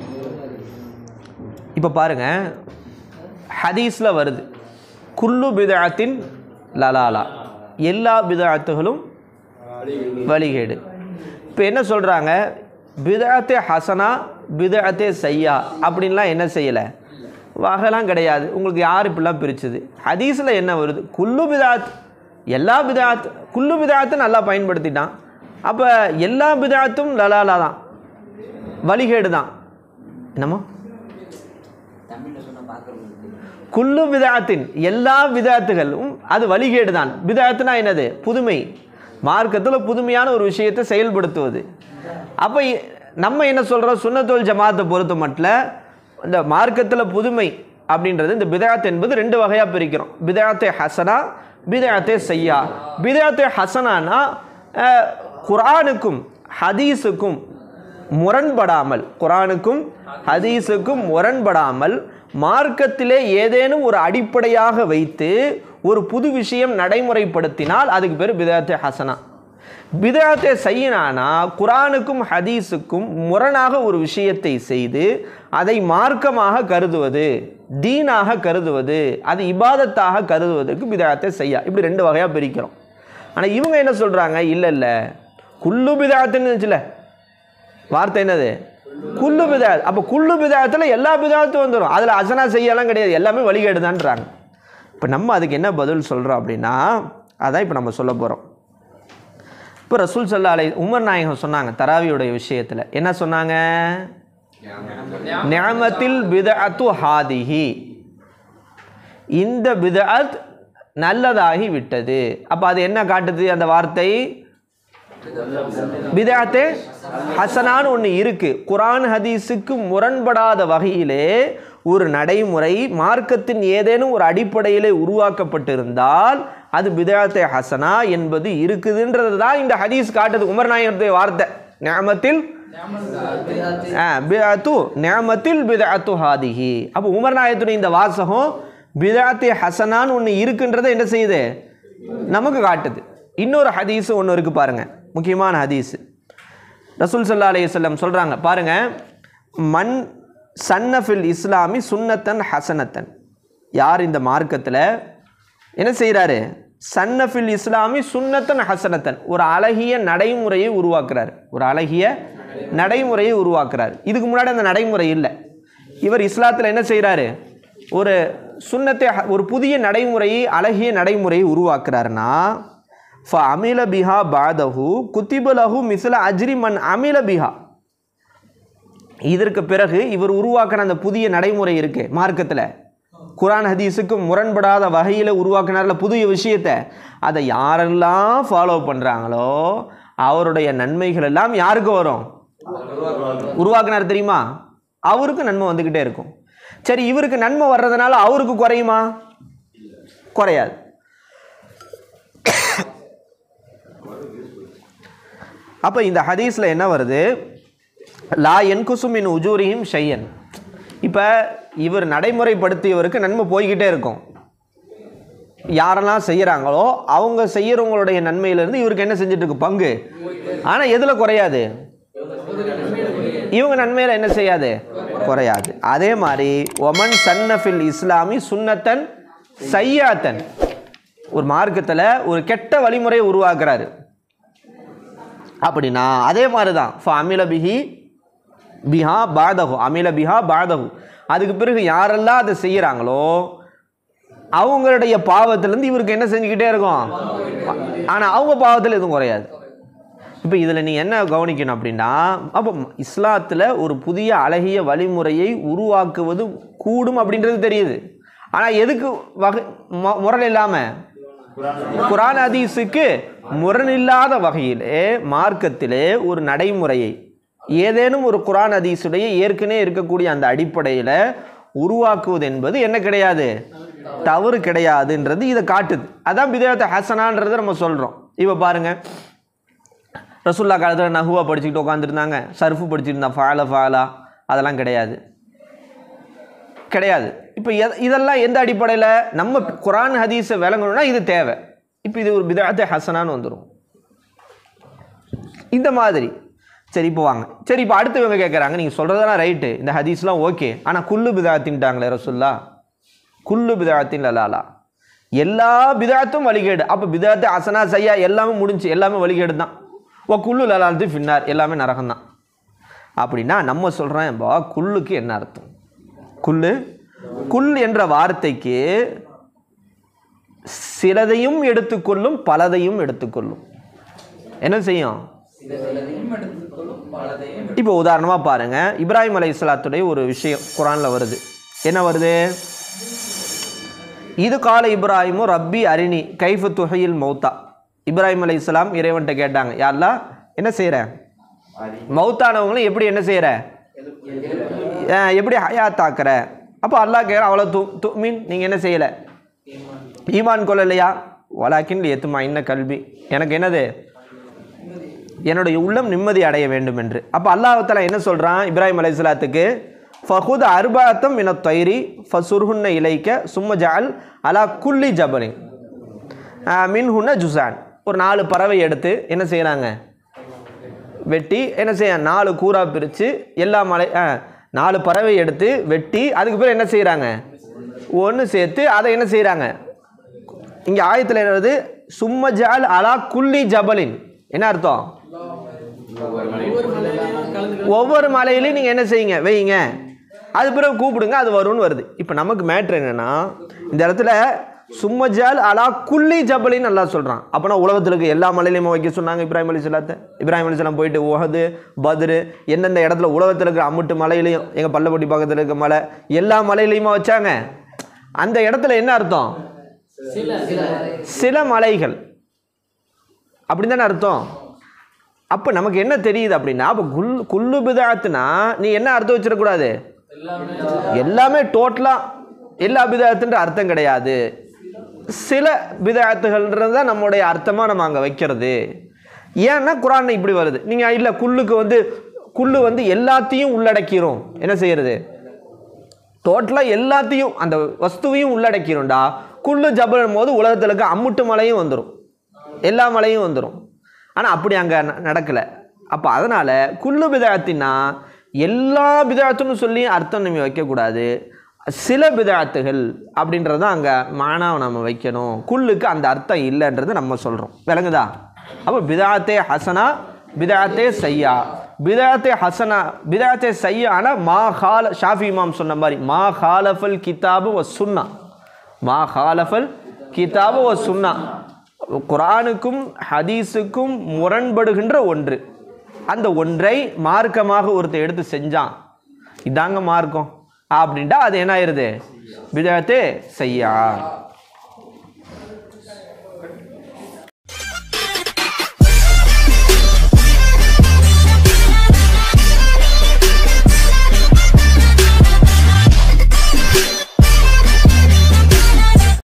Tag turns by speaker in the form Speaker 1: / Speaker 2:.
Speaker 1: இப்போ பாருங்க ஹதீஸில் வருது குல்லு பிதாத்தின் லலாலா எல்லா பிதாத்துகளும் வழிகேடு இப்போ என்ன சொல்கிறாங்க பிதாத்தே ஹசனா பிதாத்தே சையா அப்படின்லாம் என்ன செய்யலை வகைலாம் கிடையாது உங்களுக்கு யார் இப்படிலாம் பிரிச்சுது ஹதீஸில் என்ன வருது குல்லு பிதாத் எல்லா பிதாத் குல்லு பிதாத்தும் நல்லா பயன்படுத்திட்டான் அப்போ எல்லா பிதாத்தும் லலாலா தான் வழிகேடு தான் என்னமோ குல்லு விதாத்தின் எல்லா விதாத்துகளும் அது வழிகேடு தான் விதாத்துனா என்னது புதுமை மார்க்கத்தில் புதுமையான ஒரு விஷயத்தை செயல்படுத்துவது அப்போ இ- நம்ம என்ன சொல்கிறோம் சுன்னத்தோல் ஜமாத்தை பொறுத்த மட்டும் இந்த மார்க்கத்தில் புதுமை அப்படின்றது இந்த பிதாத் என்பது ரெண்டு வகையாக பிரிக்கிறோம் பிதாத்தே ஹசனா பிதாத்தே செய்யா பிதாத்தே ஹசனானா அஹ், குர்ஆனுக்கும் ஹதீஸுக்கும் முரண்படாமல் குரானுக்கும் ஹதீஸுக்கும் முரண்படாமல் மார்க்கத்திலே ஏதேனும் ஒரு அடிப்படையாக வைத்து ஒரு புது விஷயம் நடைமுறைப்படுத்தினால் அதுக்கு பேர் பிதாத்தே ஹசனா பிதாத்தே செய்யினானா குரானுக்கும் ஹதீஸுக்கும் முரணாக ஒரு விஷயத்தை செய்து அதை மார்க்கமாக கருதுவது தீனாக கருதுவது அது இபாதத்தாக கருதுவதற்கு பிதாத்தே செய்யா இப்படி ரெண்டு வகையாக பிரிக்கிறோம் ஆனால் இவங்க என்ன சொல்கிறாங்க இல்லை இல்லை குல்லு பிதாத்துன்னு இருந்துச்சுல வார்த்தை என்னது குல்லு பிதாத் அப்போ குல்லு பிதாத்தில் எல்லா பிதாத்தும் வந்துடும் அதில் அசனா செய்யலாம் கிடையாது எல்லாமே வழிகேடுதான்றாங்க இப்போ நம்ம அதுக்கு என்ன பதில் சொல்கிறோம் அப்படின்னா அதான் இப்போ நம்ம சொல்ல போகிறோம் இப்போ ரசூல் சல்லா அலை உமர் நாயகம் சொன்னாங்க தராவியுடைய விஷயத்தில் என்ன சொன்னாங்க நியமத்தில் பிதஅத்து ஹாதிஹி இந்த பிதஅத் நல்லதாகி விட்டது அப்போ அது என்ன காட்டுது அந்த வார்த்தை பிதாத்தே ஹசனான்னு ஒன்று இருக்கு குரான் ஹதீஸுக்கு முரண்படாத வகையிலே ஒரு நடைமுறை மார்க்கத்தின் ஏதேனும் ஒரு அடிப்படையிலே உருவாக்கப்பட்டிருந்தால் அது பிதாத்தே ஹசனா என்பது இருக்குதுன்றது தான் இந்த ஹதீஸ் காட்டுது உமர் நாயகத்துடைய வார்த்தை ஞாமத்தில் பிதாத்து நியமத்தில் பிதாத்து ஹாதிஹி அப்போ உமர் நாயகத்துடைய இந்த வாசகம் பிதாத்தே ஹசனான்னு ஒன்று இருக்குன்றதை என்ன செய்யுது நமக்கு காட்டுது இன்னொரு ஹதீஸ் ஒன்று இருக்கு பாருங்க முக்கியமான ஹதீஸ் ரசூல் சல்லா அலையம் சொல்கிறாங்க பாருங்க மண் சன்னஃபில் இஸ்லாமி சுன்னத்தன் ஹசனத்தன் யார் இந்த மார்க்கத்தில் என்ன செய்கிறாரு சன்னஃபில் இஸ்லாமி சுன்னத்தன் ஹசனத்தன் ஒரு அழகிய நடைமுறையை உருவாக்குறார் ஒரு அழகிய நடைமுறையை உருவாக்குறார் இதுக்கு முன்னாடி அந்த நடைமுறை இல்லை இவர் இஸ்லாத்தில் என்ன செய்கிறாரு ஒரு சுன்னத்தை ஒரு புதிய நடைமுறையை அழகிய நடைமுறையை உருவாக்குறாருன்னா ஃப அமில பிஹா பாதஹு குத்திபலஹு மிஸ்ல அஜ்ரி மன் அமில பிஹா இதற்கு பிறகு இவர் உருவாக்கின அந்த புதிய நடைமுறை இருக்கு மார்க்கத்தில் குரான் ஹதீஸுக்கு முரண்படாத வகையில் உருவாக்கினார்ல புதிய விஷயத்தை அதை யாரெல்லாம் ஃபாலோ பண்ணுறாங்களோ அவருடைய நன்மைகள் எல்லாம் யாருக்கு வரும் உருவாக்குனார் தெரியுமா அவருக்கு நன்மை வந்துக்கிட்டே இருக்கும் சரி இவருக்கு நன்மை வர்றதுனால அவருக்கு குறையுமா குறையாது அப்போ இந்த ஹதீஸில் என்ன வருது லா என்குசுமின் உஜூரியும் ஷையன் இப்போ இவர் நடைமுறைப்படுத்தியவருக்கு நன்மை போய்கிட்டே இருக்கும் யாரெல்லாம் செய்கிறாங்களோ அவங்க செய்கிறவங்களுடைய நன்மையிலேருந்து இவருக்கு என்ன செஞ்சுட்டு இருக்கு பங்கு ஆனால் எதில் குறையாது இவங்க நன்மையில் என்ன செய்யாது குறையாது அதே மாதிரி ஒமன் சன்னஃபில் இஸ்லாமி சுன்னத்தன் சையாத்தன் ஒரு மார்க்கத்தில் ஒரு கெட்ட வழிமுறையை உருவாக்குறாரு அப்படின்னா அதே மாதிரி தான் ஃப அமில பிஹி பிஹா பாதகு அமில பிஹா பாதகு அதுக்கு பிறகு யாரெல்லாம் அதை செய்கிறாங்களோ அவங்களுடைய பாவத்திலேருந்து இவருக்கு என்ன செஞ்சுக்கிட்டே இருக்கும் ஆனால் அவங்க பாவத்தில் எதுவும் குறையாது இப்போ இதில் நீ என்ன கவனிக்கணும் அப்படின்னா அப்போ இஸ்லாத்தில் ஒரு புதிய அழகிய வழிமுறையை உருவாக்குவது கூடும் அப்படின்றது தெரியுது ஆனால் எதுக்கு வகை மு- முரண் இல்லாமல் குரான் ஹதீஸுக்கு முரணில்லாத வகையிலே மார்க்கத்திலே ஒரு நடைமுறையை ஏதேனும் ஒரு குரான் ஹதீஸுடைய ஏற்கனவே இருக்கக்கூடிய அந்த அடிப்படையில் உருவாக்குவது என்பது என்ன கிடையாது தவறு கிடையாதுன்றது இதை காட்டுது அதான் பிதாயத்தை ஹசனான்றதை நம்ம சொல்கிறோம் இப்போ பாருங்க ரசுல்லா காலத்தில் நகுவா படிச்சுக்கிட்டு உட்காந்துருந்தாங்க சர்ஃபு படிச்சுட்டு இருந்தா ஃபால ஃபாலா அதெல்லாம் கிடையாது கிடையாது இப்போ எத இதெல்லாம் எந்த அடிப்படையில் நம்ம குரான் ஹதீஸை விளங்கணும்னா இது தேவை இப்போ இது ஒரு பிதாத்தே ஹசனான்னு வந்துடும் இந்த மாதிரி சரி இப்போ வாங்க சரி இப்போ அடுத்து இவங்க கேட்குறாங்க நீங்கள் சொல்கிறதெல்லாம் ரைட்டு இந்த ஹதீஸ்லாம் ஓகே ஆனால் குல்லு பிதாத்தின்ட்டாங்களே ரசுல்லா குல்லு பிதாத்தின் லலாலா எல்லா பிதாத்தும் வழிகேடு அப்போ பிதாத்து அசனா சையா எல்லாமே முடிஞ்சு எல்லாமே வழிகேடு தான் ஓ குல்லு லலாலத்து ஃபின்னார் எல்லாமே நரகம் தான் அப்படின்னா நம்ம சொல்கிறேன் இப்போ குல்லுக்கு என்ன அர்த்தம் குல்லு குல் என்ற வார்த்தைக்கு சிலதையும் எடுத்துக்கொள்ளும் பலதையும் எடுத்துக்கொள்ளும் என்ன செய்யும் இப்போ உதாரணமாக பாருங்க இப்ராஹிம் அலை இஸ்லாத்துடைய ஒரு விஷயம் குரானில் வருது என்ன வருது இது கால இப்ராஹிமும் ரப்பி அரிணி கைஃபு துகையில் மௌத்தா இப்ராஹிம் அலை இஸ்லாம் இறைவன்ட்ட கேட்டாங்க யாரெல்லாம் என்ன செய்கிற மௌத்தானவங்களும் எப்படி என்ன செய்கிற எப்படி ஹயாத்தாக்குற அப்போ அல்லாஹ் கேட்குற அவ்வளோ து து மீன் நீங்கள் என்ன செய்யலை ஈமான் கொள்ளலையா வலாக்கின் எத்துமா இன்ன கல்வி எனக்கு என்னது என்னுடைய உள்ளம் நிம்மதி அடைய வேண்டும் என்று அப்போ அல்லாஹால என்ன சொல்கிறான் இப்ராஹிம் அலைஹிஸ்ஸலாத்துக்கு ஃபஹுத் அர்பாத்தம் மின தைரி ஃபசுர்ஹுன்ன இலைக்க சும்ம ஜால் அலா குல்லி ஜபலின் மின்ஹுன்ன ஜுசான் ஒரு நாலு பறவை எடுத்து என்ன செய்கிறாங்க வெட்டி என்ன செய்ய நாலு கூறா பிரித்து எல்லா மலை ஆ, நாலு பறவை எடுத்து வெட்டி அதுக்கு பிறகு என்ன செய்கிறாங்க ஒன்று சேர்த்து அதை என்ன செய்கிறாங்க இங்கே ஆயத்தில் என்னது சும்ம ஜால் அலா குல்லி ஜபலின் என்ன அர்த்தம் ஒவ்வொரு மலையிலையும் நீங்கள் என்ன செய்யுங்க வையுங்க அது பிறகு கூப்பிடுங்க அது வரும்னு வருது இப்போ நமக்கு மேட்ரு என்னென்னா இந்த இடத்துல சும்மஜால் அலா குல்லி ஜபலின்னு நல்லா சொல்கிறான் அப்போனா உலகத்தில் இருக்க எல்லா மலையிலையுமா வைக்க சொன்னாங்க இப்ராஹிம் அலி சொல்லாத்த இப்ராஹிம் அலி சொல்லாம் போயிட்டு உஹது பத்ரு எந்தெந்த இடத்துல உலகத்தில் இருக்கிற அம்முட்டு மலையிலையும் எங்கள் பள்ளப்பட்டி பக்கத்தில் இருக்க மலை எல்லா மலையிலையுமா வச்சாங்க அந்த இடத்துல என்ன அர்த்தம் சில மலைகள் அப்படி தானே அர்த்தம் அப்போ நமக்கு என்ன தெரியுது அப்படின்னா அப்போ குல் குல்லு பிதாத்துனா நீ என்ன அர்த்தம் வச்சிடக்கூடாது எல்லாமே டோட்டலாக எல்லா பிதாத்துன்ற அர்த்தம் கிடையாது சில பிதாத்துகள்ன்றது தான் நம்முடைய அர்த்தமாக நம்ம அங்கே வைக்கிறது ஏன்னா குரான் இப்படி வருது நீங்கள் இல்லை குல்லுக்கு வந்து குல்லு வந்து எல்லாத்தையும் உள்ளடக்கிறோம் என்ன செய்யறது டோட்டலாக எல்லாத்தையும் அந்த வஸ்துவையும் உள்ளடக்கிறோம்டா குள்ளு ஜபலும் போது உலகத்தில் இருக்க அம்முட்டு மலையும் வந்துடும் எல்லா மலையும் வந்துடும் ஆனால் அப்படி அங்கே நடக்கலை அப்போ அதனால் குல்லு பிதாத்தின்னா எல்லா பிதாத்துன்னு சொல்லி அர்த்தம் நம்ம வைக்கக்கூடாது சில பிதாத்துகள் அப்படின்றத அங்கே மானாவை நம்ம வைக்கணும் குல்லுக்கு அந்த அர்த்தம் இல்லைன்றது நம்ம சொல்கிறோம் விளங்குதா அப்போ பிதாத்தே ஹசனா பிதாத்தே சையா பிதாத்தே ஹசனா பிதாத்தே சையான மா ஹால ஷாஃபி இமாம் சொன்ன மாதிரி மா ஹாலஃபல் கிதாபு வ சுன்னா மா ஹாலஃபல் கிதாபு வ சுன்னா குரானுக்கும் ஹதீஸுக்கும் முரண்படுகின்ற ஒன்று அந்த ஒன்றை மார்க்கமாக ஒருத்தர் எடுத்து செஞ்சான் இதாங்க மார்க்கம் அப்படின்ட்டா அது என்ன ஆயிருது பிதாத்தே செய்யா